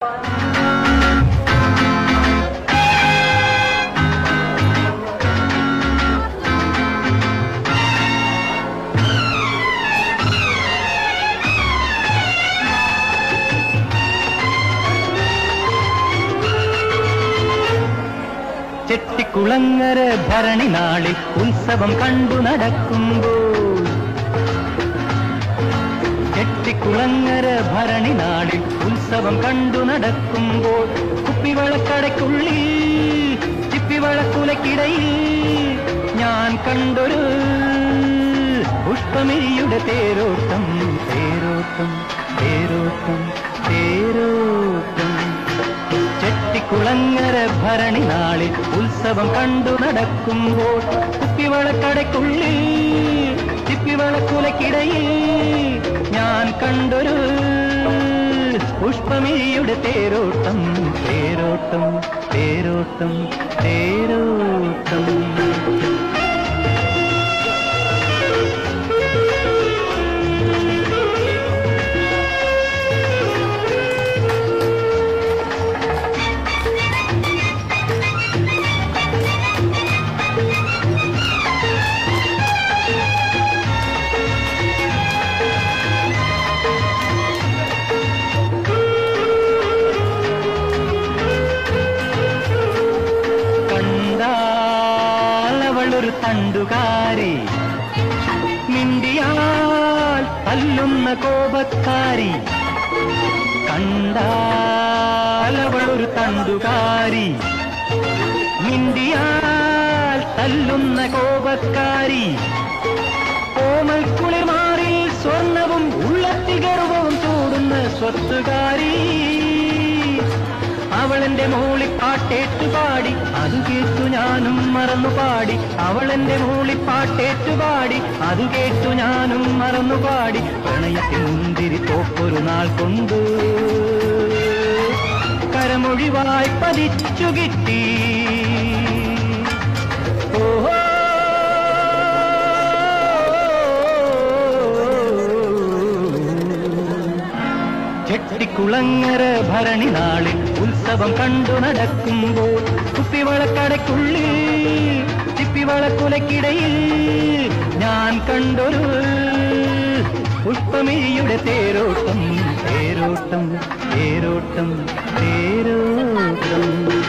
ചെട്ടിക്കുളങ്ങര ഭരണി നാളിൽ ഉത്സവം കണ്ടു നടക്കുമ്പോൾ ചെട്ടിക്കുളങ്ങര ഭരണി നാളിൽ ഉത്സവം കണ്ടു നടക്കുമ്പോൾ കുപ്പിവളക്കടയ്ക്കുള്ളിൽ ചിപ്പിവളക്കുലക്കിടയിൽ ഞാൻ കണ്ടൊരു പുഷ്പമിരിയുടെ തേരോട്ടം തേരോട്ടം തേരോട്ടം തേരോട്ടം ചെട്ടിക്കുളങ്ങര ഭരണി നാളിൽ ഉത്സവം കണ്ടു നടക്കുമ്പോൾ കുപ്പിവളക്കടയ്ക്കുള്ളിൽ ചിപ്പിവളക്കുലക്കിടയിൽ ഞാൻ കണ്ടൊരു പുഷ്പമിഴിയുടെ തേരോട്ടം തേരോട്ടം തേരോട്ടം തേരോട്ടം കണ്ടാൽ അവളൊരു തണ്ടുകാരി മിണ്ടിയാൽ തല്ലുന്ന കോപക്കാരി കണ്ടാൽ അവളൊരു തണ്ടുകാരി മിണ്ടിയാൽ തല്ലുന്ന കോപക്കാരി കോമൽ കുളിർമാറിൽ സ്വർണവും ഉള്ളത്തിൽ ഗർവവും ചൂടുന്ന സ്വത്തുകാരി അവളെന്റെ മോളി പാട്ടേറ്റു പാടി അത് കേട്ടു ഞാനും മറന്നു പാടി അവളെന്റെ മോളി പാട്ടേറ്റു പാടി അത് കേട്ടു ഞാനും മറന്നു പാടി പ്രണയത്തിൽ മുന്തിരി തോപ്പൊരു നാൾ കൊണ്ട് കരമൊഴിവായി പതിച്ചു കിട്ടി ഓഹോ ചെട്ടിക്കുളങ്ങര ഭരണി നാളിൽ ഉത്സവം കണ്ടു നടക്കുമ്പോൾ കുപ്പിവളക്കടയ്ക്കുള്ളിൽ ചിപ്പിവളക്കുലക്കിടയിൽ ഞാൻ കണ്ടൊരു പുഷ്പമിഴിയുടെ തേരോട്ടം തേരോട്ടം തേരോട്ടം തേരോട്ടം